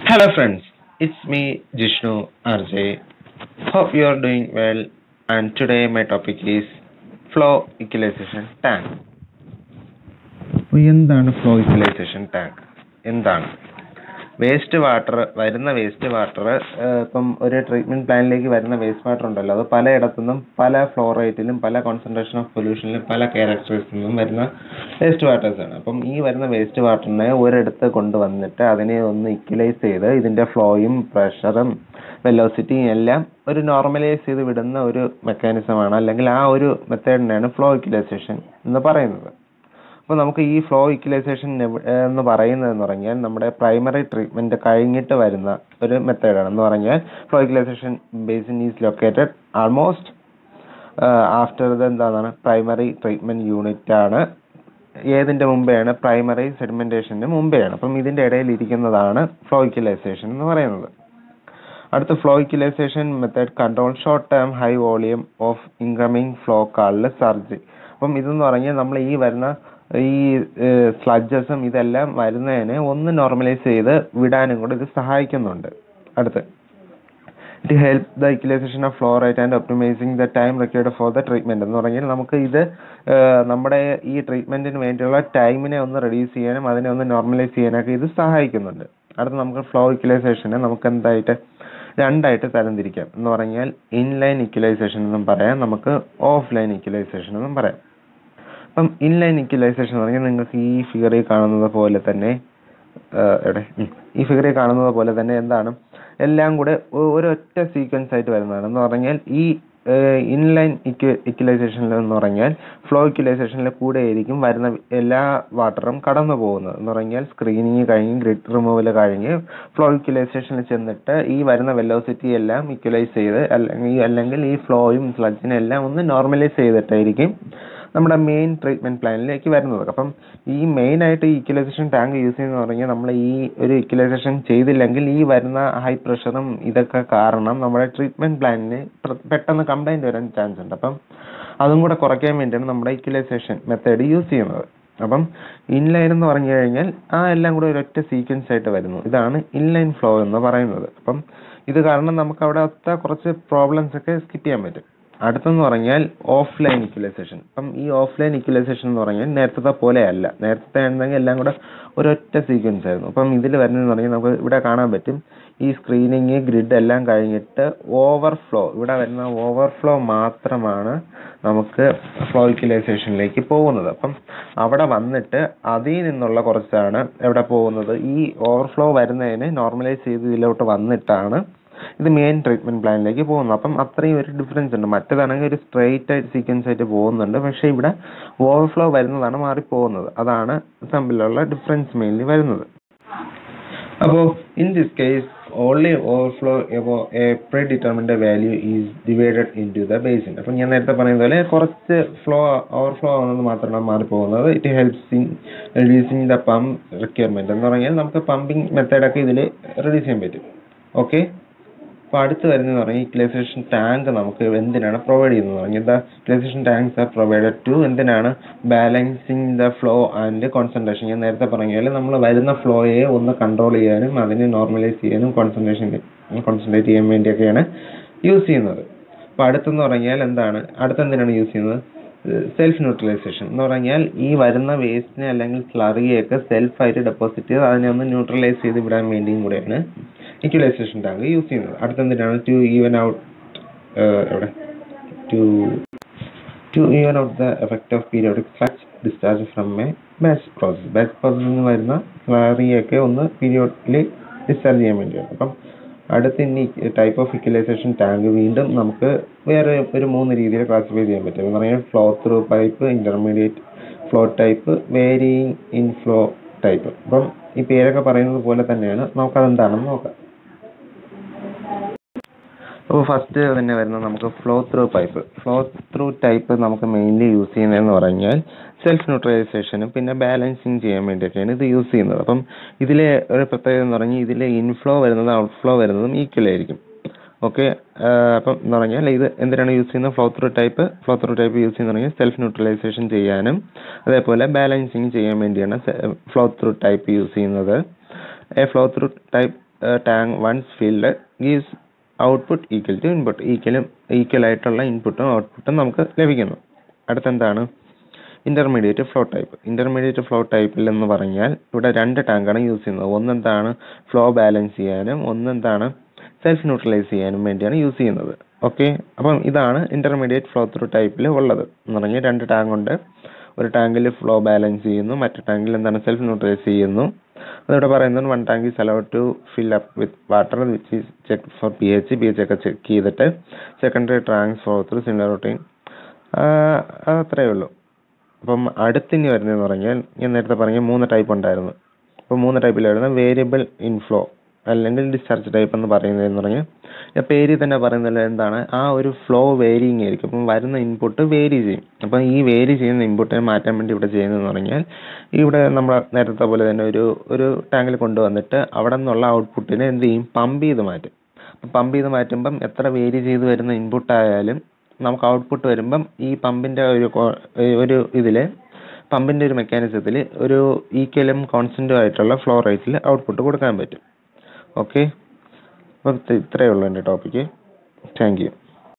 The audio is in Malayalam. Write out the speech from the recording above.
Hello friends, it's me Jishnu RJ. Hope you are doing well and today my topic is flow equalization tank. അപ്പോൾ എന്താണ് ഫ്ലോ ഇക്വലൈസേഷൻ ടാങ്ക് എന്താണ് വേസ്റ്റ് വാട്ടർ വരുന്ന വേസ്റ്റ് വാട്ടർ ഇപ്പം ഒരു ട്രീറ്റ്മെന്റ് പ്ലാനിലേക്ക് വരുന്ന വേസ്റ്റ് വാട്ടർ ഉണ്ടല്ലോ അത് പലയിടത്തുനിന്നും പല ഫ്ലോ റേറ്റിലും പല കോൺസെൻട്രേഷൻ ഓഫ് പൊല്യൂഷനിലും പല ക്യാരക്ടറിസ്റ്റിൽ നിന്നും വരുന്ന വേസ്റ്റ് വാട്ടേഴ്സ് ആണ് അപ്പം ഈ വരുന്ന വേസ്റ്റ് വാട്ടറിനെ ഒരിടത്ത് കൊണ്ടുവന്നിട്ട് അതിനെ ഒന്ന് ഇക്വലൈസ് ചെയ്ത് ഇതിന്റെ ഫ്ലോയും പ്രഷറും വെലോസിറ്റിയും എല്ലാം ഒരു നോർമലൈസ് ചെയ്ത് വിടുന്ന ഒരു മെക്കാനിസമാണ് അല്ലെങ്കിൽ ആ ഒരു മെത്തേഡിനെയാണ് ഫ്ലോ ഇക്വലൈസേഷൻ എന്ന് പറയുന്നത് അപ്പോൾ നമുക്ക് ഈ ഫ്ലോ ഇക്വലൈസേഷൻ എന്ന് പറയുന്നത് എന്ന് പറഞ്ഞാൽ നമ്മുടെ പ്രൈമറി ട്രീറ്റ്മെന്റ് കഴിഞ്ഞിട്ട് വരുന്ന ഒരു മെത്തേഡാണ് എന്ന് പറഞ്ഞാൽ flow equalization basin is located almost after the എന്താണ് പ്രൈമറി ട്രീറ്റ്മെന്റ് യൂണിറ്റ് ആണ് ഏതിന്റെ മുമ്പെയാണ് പ്രൈമറി സെഡിമെന്റേഷന്റെ മുമ്പെയാണ് അപ്പം ഇതിന്റെ ഇടയിൽ ഇരിക്കുന്നതാണ് ഫ്ലോ ഇക്വലൈസേഷൻ എന്ന് പറയുന്നത് അടുത്ത flow equalization method control short term high volume of incoming flow കാളില് സർജ് അപ്പം ഇതെന്ന് പറഞ്ഞാൽ നമ്മൾ ഈ വരുന്ന ഈ സ്ലഡ്ജസും ഇതെല്ലാം വരുന്നതിനെ ഒന്ന് നോർമലൈസ് ചെയ്ത് വിടാനും കൂടെ ഇത് സഹായിക്കുന്നുണ്ട് അടുത്ത് it help the equalization of flow rate and optimizing the time required for the treatment എന്ന് പറഞ്ഞാൽ നമുക്ക് ഇത് നമ്മുടെ ഈ ട്രീറ്റ്മെന്റിന് വേണ്ടിയുള്ള ടൈമിനെ ഒന്ന് റെഡ്യൂസ് ചെയ്യാനും അതിനെ ഒന്ന് നോർമലൈസ് ചെയ്യാനൊക്കെ ഇത് സഹായിക്കുന്നുണ്ട് അടുത്ത നമുക്ക് ഫ്ലോ ഇക്വലൈസേഷനെ നമുക്ക് എന്തായിട്ട് രണ്ടായിട്ട് തരംതിരിക്കാം എന്ന് പറഞ്ഞാൽ ഇൻലൈൻ ഇക്വലൈസേഷൻ എന്നും പറയാം നമുക്ക് ഓഫ് ലൈൻ ഇക്വലൈസേഷൻ എന്നും പറയാം അപ്പം ഇൻലൈൻ ഇക്വലൈസേഷൻ എന്ന് പറഞ്ഞാൽ നിങ്ങൾക്ക് ഈ ഫിഗറിൽ കാണുന്നത് പോലെ തന്നെ എവിടെ ഈ ഫിഗറിൽ കാണുന്നത് പോലെ തന്നെ എന്താണ് എല്ലാം കൂടെ ഒരൊറ്റ സീക്വൻസ് ആയിട്ട് വരുന്നതാണ് എന്ന് പറഞ്ഞാൽ ഈ ഇൻലൈൻ ഇക്വ ഇക്വലൈസേഷനിൽ എന്ന് പറഞ്ഞാൽ ഫ്ലോ ഇക്വലൈസേഷനിൽ കൂടെ ആയിരിക്കും വരുന്ന എല്ലാ വാട്ടറും കടന്നു പോകുന്നത് എന്ന് പറഞ്ഞാൽ സ്ക്രീനിങ് കഴിഞ്ഞ് ഗ്രിഡ് റിമൂവൽ കഴിഞ്ഞ് ഫ്ലോ ഇക്വലൈസേഷനിൽ ചെന്നിട്ട് ഈ വരുന്ന വെലോസിറ്റി എല്ലാം ഇക്വലൈസ് ചെയ്ത് അല്ലെങ്കിൽ അല്ലെങ്കിൽ ഈ ഫ്ലോയും സ്ലഡ്ജിനും എല്ലാം ഒന്ന് നോർമലൈസ് ചെയ്തിട്ടായിരിക്കും നമ്മുടെ മെയിൻ ട്രീറ്റ്മെന്റ് പ്ലാനിലേക്ക് വരുന്നത് അപ്പം ഈ മെയിൻ ആയിട്ട് ഈ ഇക്വലൈസേഷൻ ടാങ്ക് യൂസ് ചെയ്യുന്ന പറഞ്ഞാൽ നമ്മൾ ഈ ഒരു ഇക്വലൈസേഷൻ ചെയ്തില്ലെങ്കിൽ ഈ വരുന്ന ഹൈ പ്രഷറും ഇതൊക്കെ കാരണം നമ്മുടെ ട്രീറ്റ്മെന്റ് പ്ലാനിന് പെട്ടെന്ന് കംപ്ലൈന്റ് വരാൻ ചാൻസ് ഉണ്ട് അപ്പം അതും കൂടെ കുറയ്ക്കാൻ വേണ്ടിയാണ് നമ്മുടെ ഇക്വലൈസേഷൻ മെത്തേഡ് യൂസ് ചെയ്യുന്നത് അപ്പം ഇൻലൈൻ എന്ന് പറഞ്ഞു കഴിഞ്ഞാൽ ആ എല്ലാം കൂടെ ഒരൊറ്റ സീക്വൻസ് ആയിട്ട് വരുന്നു ഇതാണ് ഇൻലൈൻ ഫ്ലോ എന്ന് പറയുന്നത് അപ്പം ഇത് കാരണം നമുക്ക് അവിടെ ഒത്ത കുറച്ച് പ്രോബ്ലംസ് ഒക്കെ സ്കിപ്പ് ചെയ്യാൻ പറ്റും അടുത്തെന്ന് പറഞ്ഞാൽ ഓഫ് ലൈൻ ഇക്വലൈസേഷൻ അപ്പം ഈ ഓഫ് ലൈൻ ഇക്വലൈസേഷൻ എന്ന് പറഞ്ഞാൽ നേരത്തെ പോലെ അല്ല നേരത്തെ ആയിരുന്നെങ്കിൽ എല്ലാം കൂടെ ഒരൊറ്റ സീക്വൻസ് ആയിരുന്നു അപ്പം ഇതിൽ വരുന്നതെന്ന് പറഞ്ഞാൽ നമുക്ക് ഇവിടെ കാണാൻ പറ്റും ഈ സ്ക്രീനിങ് ഗ്രിഡ് എല്ലാം കഴിഞ്ഞിട്ട് ഓവർഫ്ലോ ഇവിടെ വരുന്ന ഓവർഫ്ലോ മാത്രമാണ് നമുക്ക് ഫ്ലോ ഇക്വലൈസേഷനിലേക്ക് പോകുന്നത് അപ്പം അവിടെ വന്നിട്ട് അതിൽ നിന്നുള്ള കുറച്ചാണ് എവിടെ പോകുന്നത് ഈ ഓവർഫ്ലോ വരുന്നതിന് നോർമലൈസ് ചെയ്ത് ഇതിലോട്ട് വന്നിട്ടാണ് ഇത് മെയിൻ ട്രീറ്റ്മെന്റ് പ്ലാനിലേക്ക് പോകുന്നു അപ്പം അത്രയും ഒരു ഡിഫറൻസ് ഉണ്ട് മറ്റേതാണെങ്കിൽ ഒരു സ്ട്രെയിറ്റ് ആയിട്ട് സീക്വൻസ് ആയിട്ട് പോകുന്നുണ്ട് പക്ഷെ ഇവിടെ ഓവർഫ്ലോ വരുന്നതാണ് മാറി പോകുന്നത് അതാണ് തമ്മിലുള്ള ഡിഫറൻസ് മെയിൻലി വരുന്നത് അപ്പോൾ in this case only overflow above a predetermined value is divided into the basin അപ്പം ഞാൻ നേരത്തെ പറയുന്ന പോലെ കുറച്ച് ഫ്ലോ ഓവർഫ്ലോ ആവുന്നത് മാത്രമാണ് മാറിപ്പോകുന്നത് it helps in reducing the pump requirement എന്ന് പറഞ്ഞാൽ നമുക്ക് പമ്പിംഗ് മെത്തേഡൊക്കെ ഇതിൽ റെഡ്യൂസ് ചെയ്യാൻ പറ്റും ഓക്കെ അപ്പോൾ അടുത്ത് വരുന്നതെന്ന് പറഞ്ഞാൽ ഇക്വലൈസേഷൻ ടാങ്ക് നമുക്ക് എന്തിനാണ് പ്രൊവൈഡ് ചെയ്യുന്നത് പറഞ്ഞാൽ the equalization tanks are provided to എന്തിനാണ് balancing the flow and concentration ഞാൻ നേരത്തെ പറഞ്ഞാൽ നമ്മൾ വരുന്ന ഫ്ലോയെ ഒന്ന് കൺട്രോൾ ചെയ്യാനും അതിനെ നോർമലൈസ് ചെയ്യാനും കോൺസെൻട്രേഷൻ കോൺസെൻട്രേറ്റ് ചെയ്യാൻ വേണ്ടിയൊക്കെയാണ് യൂസ് ചെയ്യുന്നത് അപ്പോൾ അടുത്തെന്ന് പറഞ്ഞാൽ എന്താണ് അടുത്ത് എന്തിനാണ് യൂസ് ചെയ്യുന്നത് സെൽഫ് ന്യൂട്രലൈസേഷൻ എന്ന് പറഞ്ഞാൽ ഈ വരുന്ന വേസ്റ്റിനെ അല്ലെങ്കിൽ സ്ലറിയൊക്കെ സെൽഫായിട്ട് ഡെപ്പോസിറ്റ് ചെയ്ത് അതിനെ ഒന്ന് ന്യൂട്രലൈസ് ചെയ്ത് വിടാൻ വേണ്ടിയും കൂടെയാണ് ഇക്വലൈസേഷൻ ടാങ്ക് യൂസ് ചെയ്യുന്നത് അടുത്തെന്തിനാണ് ടു ഈവൻ ഔട്ട് എവിടെ to to even out the effect of periodic flux discharge from a batch process batch പ്രോസസ്സിൽ നിന്ന് വരുന്ന സ്ലറിയൊക്കെ ഒന്ന് പീരിയോഡിൽ ഡിസ്ചാർജ് ചെയ്യാൻ വേണ്ടിയാണ് അപ്പം അടുത്ത ഇനി ടൈപ്പ് ഓഫ് ഇക്വലൈസേഷൻ ടാങ്ക് വീണ്ടും നമുക്ക് വേറെ ഒരു മൂന്ന് രീതിയിൽ ക്ലാസിഫൈ ചെയ്യാൻ പറ്റും എന്ന് പറഞ്ഞാൽ flow through pipe intermediate flow type varying in flow type അപ്പം ഈ പേരൊക്കെ പറയുന്നത് പോലെ തന്നെയാണ് നമുക്കതെന്താണെന്ന് നോക്കാം അപ്പോൾ ഫസ്റ്റ് തന്നെ വരുന്നത് നമുക്ക് flow through pipe flow through type നമുക്ക് മെയിൻലി യൂസ് ചെയ്യുന്നതെന്ന് പറഞ്ഞാൽ സെൽഫ് ന്യൂട്രലൈസേഷനും പിന്നെ ബാലൻസിങ് ചെയ്യാൻ വേണ്ടിയൊക്കെയാണ് ഇത് യൂസ് ചെയ്യുന്നത് അപ്പം ഇതിലെ ഒരു പ്രത്യേകത എന്ന് പറഞ്ഞാൽ ഇതിലെ ഇൻഫ്ലോ വരുന്നതും ഔട്ട്ഫ്ലോ വരുന്നതും ഈക്വൽ ആയിരിക്കും ഓക്കെ അപ്പം എന്ന് പറഞ്ഞാൽ ഇത് എന്തിനാണ് യൂസ് ചെയ്യുന്നത് flow through type flow through type use ചെയ്യുന്ന പറഞ്ഞാൽ സെൽഫ് ന്യൂട്രലൈസേഷൻ ചെയ്യാനും അതേപോലെ ബാലൻസിങ് ചെയ്യാൻ വേണ്ടിയാണ് ഫ്ലോ ത്രൂ ടൈപ്പ് യൂസ് ചെയ്യുന്നത് a flow through type tank once filled gives output equal to input ഈക്വലും ഈക്വൽ ആയിട്ടുള്ള ഇൻപുട്ടും ഔട്ട്പുട്ടും നമുക്ക് ലഭിക്കുന്നു അടുത്തെന്താണ് intermediate flow type intermediate flow ടൈപ്പിൽ എന്ന് പറഞ്ഞാൽ ഇവിടെ രണ്ട് ടാങ്കാണ് യൂസ് ചെയ്യുന്നത് ഒന്നെന്താണ് ഫ്ലോ ബാലൻസ് ചെയ്യാനും ഒന്നെന്താണ് സെൽഫ് ന്യൂട്രലൈസ് ചെയ്യാനും വേണ്ടിയാണ് യൂസ് ചെയ്യുന്നത് ഓക്കെ അപ്പം ഇതാണ് ഇന്റർമീഡിയറ്റ് ഫ്ലോ ത്രൂ ടൈപ്പിൽ ഉള്ളത് എന്ന് പറഞ്ഞാൽ രണ്ട് ടാങ്ക് ഉണ്ട് ഒരു ടാങ്കിൽ ഫ്ലോ ബാലൻസ് ചെയ്യുന്നു മറ്റു ടാങ്കിൽ എന്താണ് സെൽഫ് ന്യൂട്രലൈസ് ചെയ്യുന്നു അതിവിടെ പറയുന്നത് one tank is allowed to fill up with water which is check for P H P H ഒക്കെ ചെക്ക് ചെയ്തിട്ട് secondary transfer through similar routine അത്രയേ ഉള്ളൂ അപ്പം അടുത്തിനി വരുന്നതെന്ന് പറഞ്ഞാൽ ഞാൻ നേരത്തെ പറഞ്ഞ മൂന്ന് ടൈപ്പ് ഉണ്ടായിരുന്നു അപ്പോൾ മൂന്ന് ടൈപ്പിൽ വരുന്ന വേരിയബിൾ ഇൻഫ്ലോ അല്ലെങ്കിൽ ഡിസ്ചാർജ് ടൈപ്പ് എന്ന് പറയുന്നതെന്ന് പറഞ്ഞാൽ ആ പേരിൽ തന്നെ പറയുന്നത് എന്താണ് ആ ഒരു ഫ്ലോ വേരിയിങ് ആയിരിക്കും അപ്പം വരുന്ന ഇൻപുട്ട് വേരി ചെയ്യും അപ്പം ഈ വേരി ചെയ്യുന്ന ഇൻപുട്ടിനെ മാറ്റാൻ വേണ്ടി ഇവിടെ ചെയ്യുന്നതെന്ന് പറഞ്ഞാൽ ഇവിടെ നമ്മൾ നേരത്തെ പോലെ തന്നെ ഒരു ഒരു ടാങ്കിൽ കൊണ്ടുവന്നിട്ട് അവിടെ നിന്നുള്ള ഔട്ട്പുട്ടിനെ എന്ത് ചെയ്യും പമ്പ് ചെയ്ത് മാറ്റും പമ്പ് ചെയ്ത് മാറ്റുമ്പം എത്ര വേരി ചെയ്ത് വരുന്ന ഇൻപുട്ട് ആയാലും നമുക്ക് ഔട്ട്പുട്ട് വരുമ്പം ഈ പമ്പിന്റെ ഒരു കോ- ഒരു ഇതില് പമ്പിന്റെ ഒരു മെക്കാനിസത്തിൽ ഒരു ഈക്വലും കോൺസ്റ്റന്റും ആയിട്ടുള്ള ഫ്ലോ റേറ്റിൽ ഔട്ട്പുട്ട് കൊടുക്കാൻ പറ്റും ഓക്കെ അപ്പോൾ ഇത്രയേ ഉള്ളൂ എൻ്റെ ടോപ്പിക്ക് താങ്ക് യു